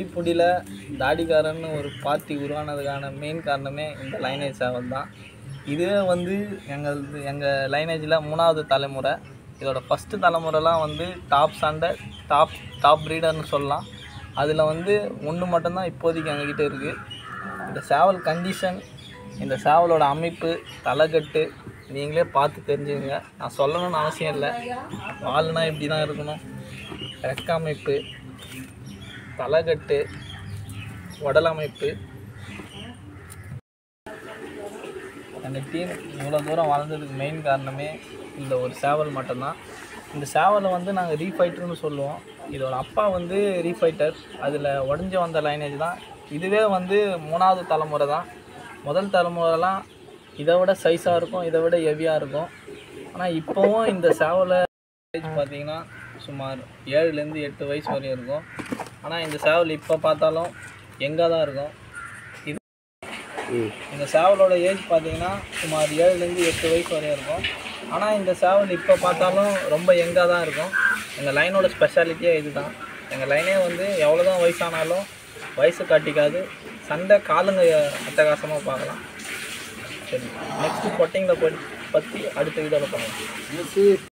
குழிப்புடியில் தாடிக்காரன்னு ஒரு party உருவானதுக்கான main காரணமே இந்த லைனேஜ் சேவல் தான் இதுவே வந்து எங்களது எங்கள் லைனேஜில் மூணாவது தலைமுறை இதோட ஃபஸ்ட்டு தலைமுறைலாம் வந்து டாப் ஸ்டாண்டர்ட் டாப் டாப் ப்ரீடர்னு சொல்லலாம் அதில் வந்து ஒன்று மட்டும்தான் இப்போதைக்கு எங்ககிட்ட இருக்குது இந்த சேவல் கண்டிஷன் இந்த சேவலோட அமைப்பு தலைக்கட்டு நீங்களே பார்த்து தெரிஞ்சுக்கங்க நான் சொல்லணும்னு அவசியம் இல்லை வால்னா இப்படி தான் இருக்கணும் ரெக்க அமைப்பு தலைக்கட்டு உடல் அமைப்பு அந்த டீம் இவ்வளோ தூரம் வளர்ந்ததுக்கு மெயின் காரணமே இந்த ஒரு சேவல் மட்டும்தான் இந்த சேவலை வந்து நாங்கள் ரீஃபைட்டர்னு சொல்லுவோம் இதோட அப்பா வந்து ரீஃபைட்டர் அதில் உடஞ்சி வந்த லைனேஜ் தான் இதுவே வந்து மூணாவது தலைமுறை தான் முதல் தலைமுறைலாம் இதை விட சைஸாக இருக்கும் இதை விட ஹெவியாக இருக்கும் ஆனால் இப்போவும் இந்த சேவலை ஏஜ் பார்த்தீங்கன்னா சுமார் ஏழுலேருந்து எட்டு வயசு வரையும் இருக்கும் ஆனால் இந்த சேவல் இப்போ பார்த்தாலும் எங்கே தான் இருக்கும் இது இந்த சேவலோட ஏஜ் பார்த்தீங்கன்னா சுமார் ஏழுலேருந்து எட்டு வயசு வரையும் இருக்கும் ஆனால் இந்த சேவல் இப்போ பார்த்தாலும் ரொம்ப யங்காக தான் இருக்கும் எங்கள் லைனோட ஸ்பெஷாலிட்டியே இதுதான் எங்கள் லைனே வந்து எவ்வளோ தான் வயசானாலும் வயசு காட்டிக்காது சண்டை காலுங்க அட்டகாசமாக பார்க்கலாம் சரி நெக்ஸ்ட்டு பொட்டிங்களை பற்றி அடுத்த வீடியோவில் பார்க்கலாம்